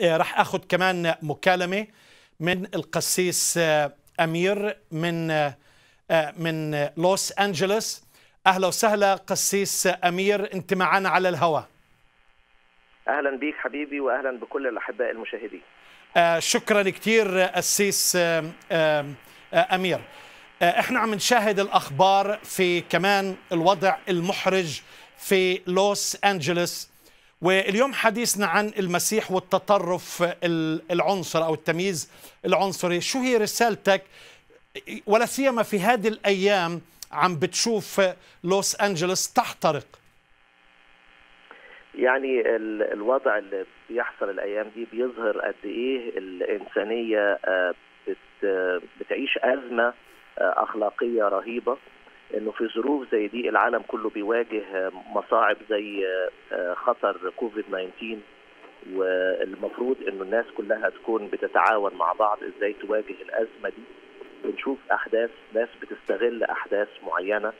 راح اخذ كمان مكالمه من القسيس امير من من لوس انجلوس اهلا وسهلا قسيس امير انت معنا على الهواء اهلا بيك حبيبي واهلا بكل الاحباء المشاهدين آه شكرا كثير قسيس آه آه امير احنا عم نشاهد الاخبار في كمان الوضع المحرج في لوس انجلوس واليوم حديثنا عن المسيح والتطرف العنصري او التمييز العنصري شو هي رسالتك ولا سيما في هذه الايام عم بتشوف لوس انجلوس تحترق يعني الوضع اللي بيحصل الايام دي بيظهر قد ايه الانسانيه بتعيش ازمه اخلاقيه رهيبه انه في ظروف زي دي العالم كله بيواجه مصاعب زي خطر كوفيد 19 والمفروض انه الناس كلها تكون بتتعاون مع بعض ازاي تواجه الازمه دي بنشوف احداث ناس بتستغل احداث معينه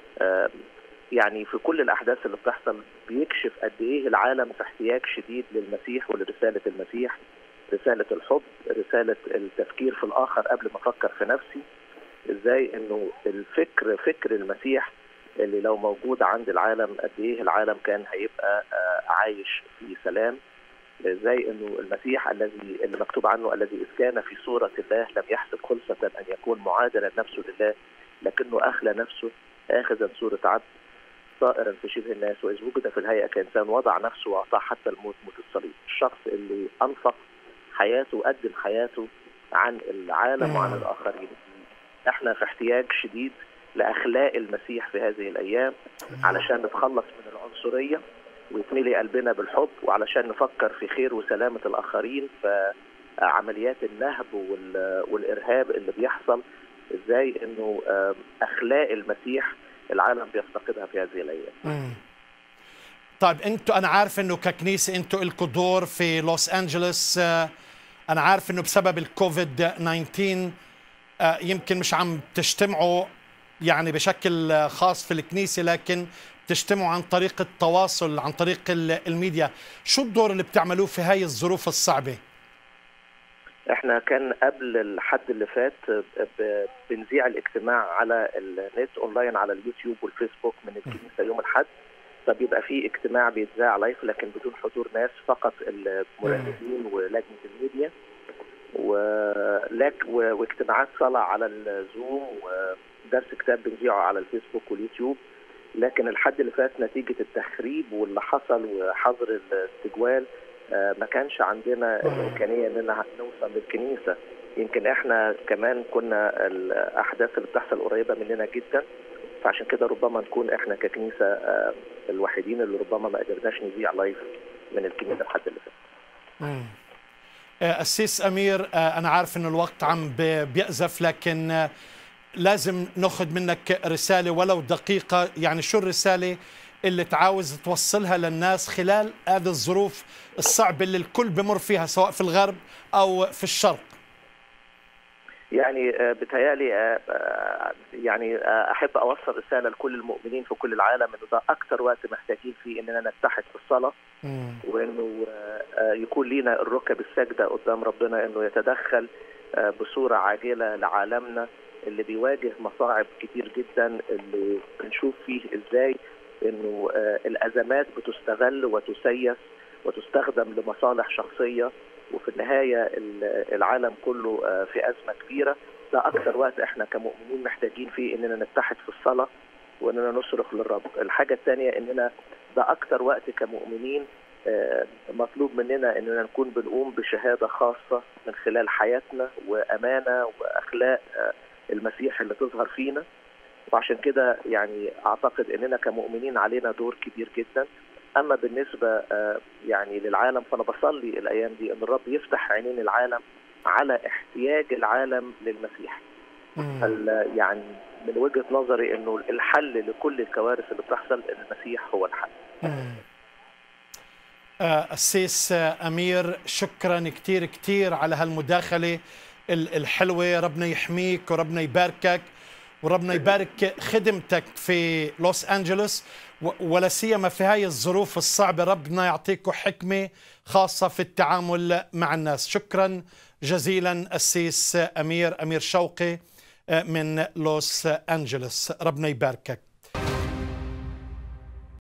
يعني في كل الاحداث اللي بتحصل بيكشف قد ايه العالم في احتياج شديد للمسيح ولرساله المسيح رساله الحب رساله التفكير في الاخر قبل ما افكر في نفسي ازاي انه الفكر فكر المسيح اللي لو موجود عند العالم قد ايه العالم كان هيبقى عايش في سلام ازاي انه المسيح الذي اللي مكتوب عنه الذي اذ كان في صوره الله لم يحسب خلصه ان يكون معادلا نفسه لله لكنه اخلى نفسه اخذا صوره عبد صائرا في شبه الناس واذ وجد في الهيئه كانسان وضع نفسه واعطاه حتى الموت موت الصليب الشخص اللي انفق حياته وقدم حياته عن العالم وعن الاخرين احنا في احتياج شديد لاخلاق المسيح في هذه الايام علشان نتخلص من العنصريه ويتملي قلبنا بالحب وعلشان نفكر في خير وسلامه الاخرين فعمليات النهب والارهاب اللي بيحصل ازاي انه اخلاق المسيح العالم بيفتقدها في هذه الايام. مم. طيب انتوا انا عارف انه ككنيسه انتوا لكم دور في لوس انجلوس انا عارف انه بسبب الكوفيد 19 يمكن مش عم تجتمعوا يعني بشكل خاص في الكنيسه لكن تجتمعوا عن طريق التواصل عن طريق الميديا شو الدور اللي بتعملوه في هاي الظروف الصعبه احنا كان قبل الحد اللي فات بنذيع الاجتماع على النت اونلاين على اليوتيوب والفيسبوك من الكنيسه يوم الاحد فبيبقى في اجتماع بيتذاع لايف لكن بدون حضور ناس فقط المراقبين ولجنه الميديا ولك واجتماعات صلاه على الزوم ودرس كتاب بنذيعه على الفيسبوك واليوتيوب لكن الحد اللي فات نتيجه التخريب واللي حصل وحظر الاستجوال ما كانش عندنا الامكانيه اننا نوصل للكنيسه يمكن احنا كمان كنا الاحداث اللي بتحصل قريبه مننا جدا فعشان كده ربما نكون احنا ككنيسه الوحيدين اللي ربما ما قدرناش نذيع لايف من الكنيسه الحد اللي فات. السيس امير انا عارف انه الوقت عم بيأزف لكن لازم ناخذ منك رساله ولو دقيقه يعني شو الرساله اللي تعاوز توصلها للناس خلال هذه الظروف الصعبه اللي الكل بمر فيها سواء في الغرب او في الشرق يعني بتهيألي يعني احب اوصل رساله لكل المؤمنين في كل العالم انه ده اكثر وقت محتاجين فيه اننا نتحد في الصلاه وانه يكون لينا الركب الساجده قدام ربنا انه يتدخل بصوره عاجله لعالمنا اللي بيواجه مصاعب كتير جدا اللي بنشوف فيه ازاي انه الازمات بتستغل وتسيس وتستخدم لمصالح شخصيه وفي النهايه العالم كله في ازمه كبيره ده اكثر وقت احنا كمؤمنين محتاجين فيه اننا نتحد في الصلاه واننا نصرخ للرب الحاجه الثانيه اننا ده اكثر وقت كمؤمنين مطلوب مننا اننا نكون بنقوم بشهاده خاصه من خلال حياتنا وامانه واخلاق المسيح اللي تظهر فينا وعشان كده يعني اعتقد اننا كمؤمنين علينا دور كبير جدا اما بالنسبه يعني للعالم فانا بصلي الايام دي ان الرب يفتح عينين العالم على احتياج العالم للمسيح يعني من وجهه نظري انه الحل لكل الكوارث اللي بتحصل المسيح هو الحل السيس امير شكرا كثير كثير على هالمداخله الحلوه ربنا يحميك وربنا يباركك وربنا يبارك خدمتك في لوس أنجلوس ولا سيما في هاي الظروف الصعبة ربنا يعطيكم حكمة خاصة في التعامل مع الناس شكرا جزيلا السيس أمير أمير شوقي من لوس أنجلوس ربنا يباركك